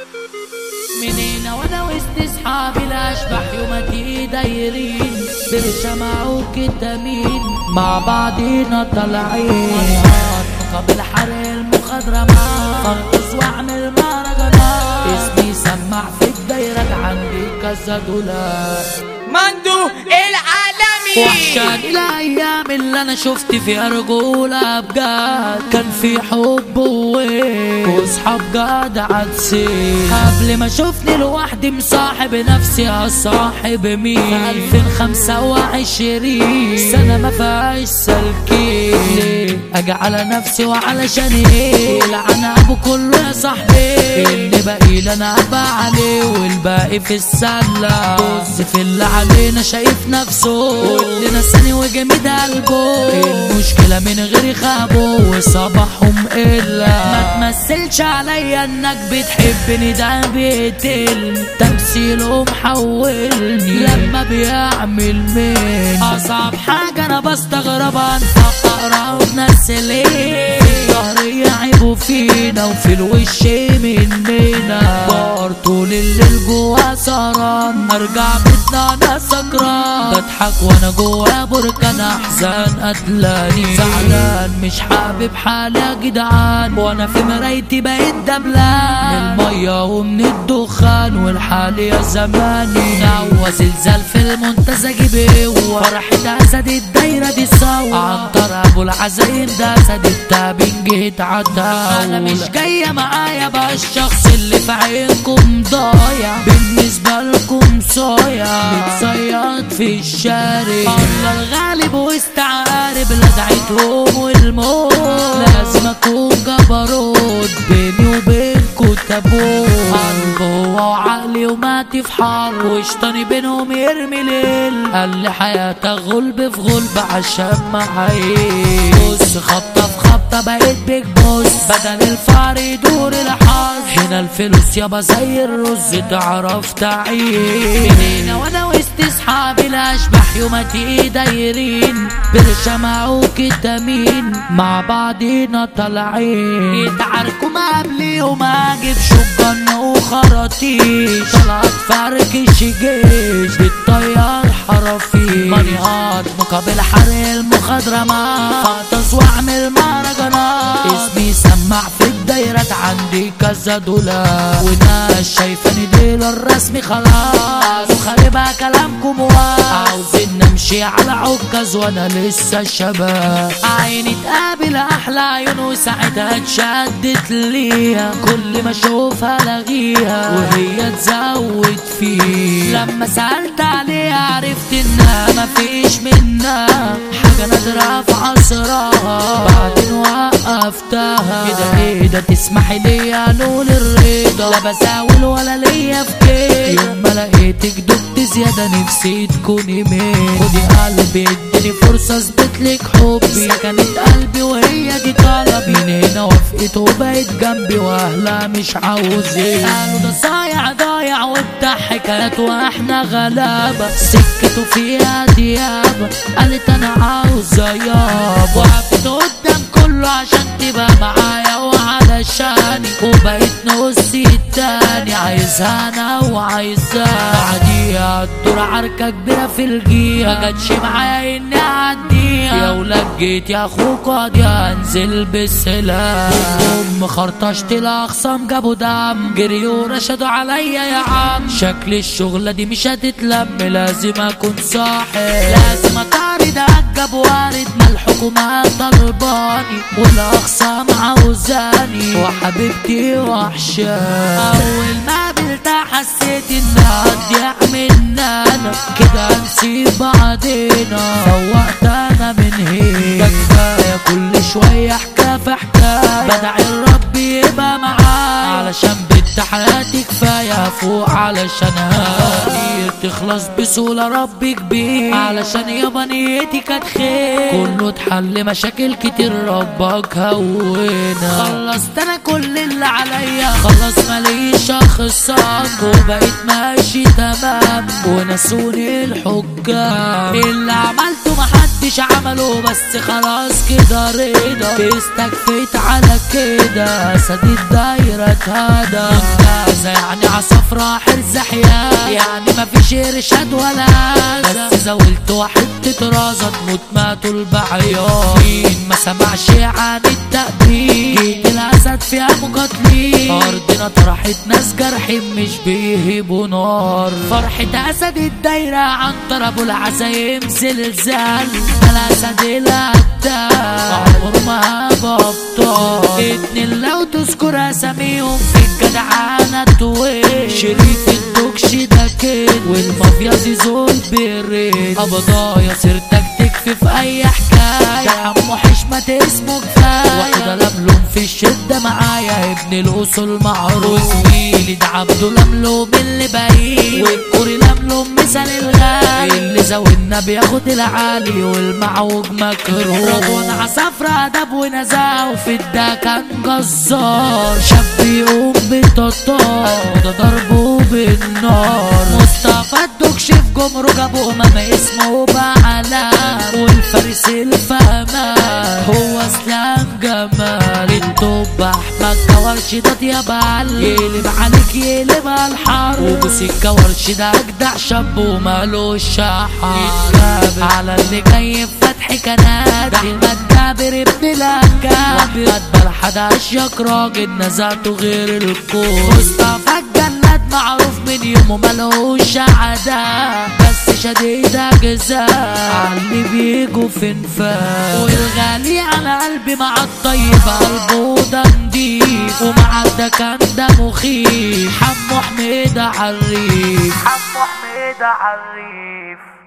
من هنا وانا وسط اصحابي الاشبح يوماتي دايرين بالشمع وكتامين مع بعضينا طالعين مقابل حرق المخضرمات فرقص واعمل مهرجانات اسمي سمع في الدايرة عندي كذا دولار مندو العالمي وحشاني الايام اللي انا شفت فيها رجولة بجد كان في حب ووين واصحاب جدع تسيب قبل ما اشوفني لوحدي مصاحب نفسي هصاحب مين في 2025 سنة ما فيهاش سلكين ليه اجي على نفسي وعلشان ايه لعن ابو كله يا صاحبي اللي باقي لي انا ابقى عليه والباقي في السلة بص في اللي علينا شايف نفسه واللي نساني وجامد قلبه المشكلة من غير خابه وصباحهم إلا ما تمثلش عليا انك بتحبني ده بيقتلني تمثيله محولني لما بيعمل مني اصعب حاجة انا بستغربها انت اقرب ناس ليه في ظهري يعيبوا فينا وفي الوش مننا بار طول الليل جوا سهران ارجع بيتنا انا سكران بضحك وانا جوا بركان احزان قتلاني زعلان مش حابب حالي يا جدعان وانا في مرايتي بقيت دبلان من المية ومن الدخان والحال يا زماني نوى زلزال في المنتزه جيبه فرحة اسد الدايرة دي سوا عنتر ابو العزايم ده اسد التابين جيت عداولة انا مش جاية معايا بقى الشخص اللي في عينكم ضايع بالنسبة لكم صايع متصيد في الشارع الله الغالب واستعارب لدعيتهم والموت لازم اكون جبروت بيني وبينكم تابوت عن جوه وعقلي وماتي في حر وشطاني بينهم يرمي ليل قال لي حياتك غلب في غلب عشان معايا بص خبطة في خبطة بقيت بيج بوس بدل الفار يدور الحظ هنا الفلوس يابا زي الرز تعرف تعيش من هنا وانا وسط اصحابي الاشبح يوماتي دايرين برشمع وكتامين مع بعضينا طالعين يتعاركوا ما قبلي وما اجيب شجن وخراطيش طلعت فركش جيش بالطيار حرفي مانيات مقابل حرق المخضرمات فانتز واعمل مهرجانات اسمي سمع في الدايرة عندي كذا دولار وناس شايفاني ديل الرسمي خلاص وخاربها كلامكم واس عاوزين نمشي على عكاز وانا لسه شباب عيني تقابل احلى عيون وساعتها اتشدت ليها كل ما اشوفها لاغيها وهي تزود فيه لما سألت عليها عرفت انها مفيش منها حاجة نادرة في عصرها بعدين وقفتها كده ايه ده تسمحي ليا نقول الرضا لا بساول ولا ليا في كده يوم ما لقيتك دبت زيادة نفسي تكوني مين خدي قلبي اديني فرصة اثبتلك حبي سكنت قلبي وهي دي طلبي من هنا وافقت وبقت جنبي واهلها مش عاوزين قالوا ده صايع ضايع وبتاع حكايات واحنا غلابة سكته فيها ديابة قالت انا عاوزة يابا وقفت قدام كله عشان تبقى معايا وعلشاني وبقيت نصي التاني عايزها انا وعايزها بعديها الدور عركة كبيرة في الجيل ما جاتش معايا اني اعديها يا ولاد جيت يا اخوك قاضي انزل بالسلاح ام خرطشت الاخصام جابوا دم جريوا رشدوا عليا يا عم شكل الشغلة دي مش هتتلم لازم اكون صاحي لازم اطارد اجب وارد ما الحكومة طلباني والاخصام عاوزاني وحبيبتي وحشاني اول ما قابلتها حسيت انها تضيع مننا كده نسيب بعضينا فوقت انا من هنا ده كفايه كل شويه حكايه في حكايه بدعي الرب يبقى معايا علشان بنت حياتي كفايه فوق علشانها كتير تخلص بسهوله رب كبير علشان يابا نيتي كانت خير كله اتحل مشاكل كتير ربك هونا خلصت انا كل اللي عليا خلاص ماليش اخصام وبقيت ماشي تمام ونسوني الحكام اللي عملته محد محدش عمله بس خلاص كده رضا استكفيت على كده سد الدايرة اتهدى ممتازة يعني عصفرة حرز حياة يعني مفيش ارشاد ولا أذى بس زولت واحد تترازى تموت ماتوا البعيار مين ما سمعش عن التأبيد جيت الأسد فيها مقاتلين أرضنا طرحت ناس جرحين مش بيهبوا نار فرحة أسد الدايرة عن طرب العزايم زلزال الأسد القتال عمر ما بطال اتنين لو تذكر أساميهم في الجدعانة تويل شريف الدوكش ده كده والمافيا زيزول بالريد قبضايا سيرتك تكفي في أي حكاية ده عمو حشمة اسمه كفاية واحدة لملوم في الشدة معايا ابن الأصول معروف زميلي ده عبده لملوم اللي بعيد والكوري لملوم مثال الغالي اللي زودنا بياخد العالي والمعوج مكروه رضوان عصفرة أدب ونزاهة وفي الدا كان جزار شاب يقوم بالتطار وده ضربه بالنار مصطفى الدكش في جمرك ابو امامة اسمه بعلام والفارس الفهمان هو اسلام جمال الطب احمد كورش ده يا بعل يقلب عليك يقلب على الحر وبوسيك كورش ده اجدع شاب ومالوش شحر على اللي جاي في فتح كنات احمد جابر ابن الاكاد واحمد بلحد اشيك راجل نزعته غير الكون مصطفى الجلاد معروف من يومه ملهوش عدا بس شديد اجزاء اللي بيجوا في انفاق والغالي على قلبي مع الطيب قلبه ده نضيف ومع ده كان ده مخيف حمو حميدة عريف حمو حميدة عريف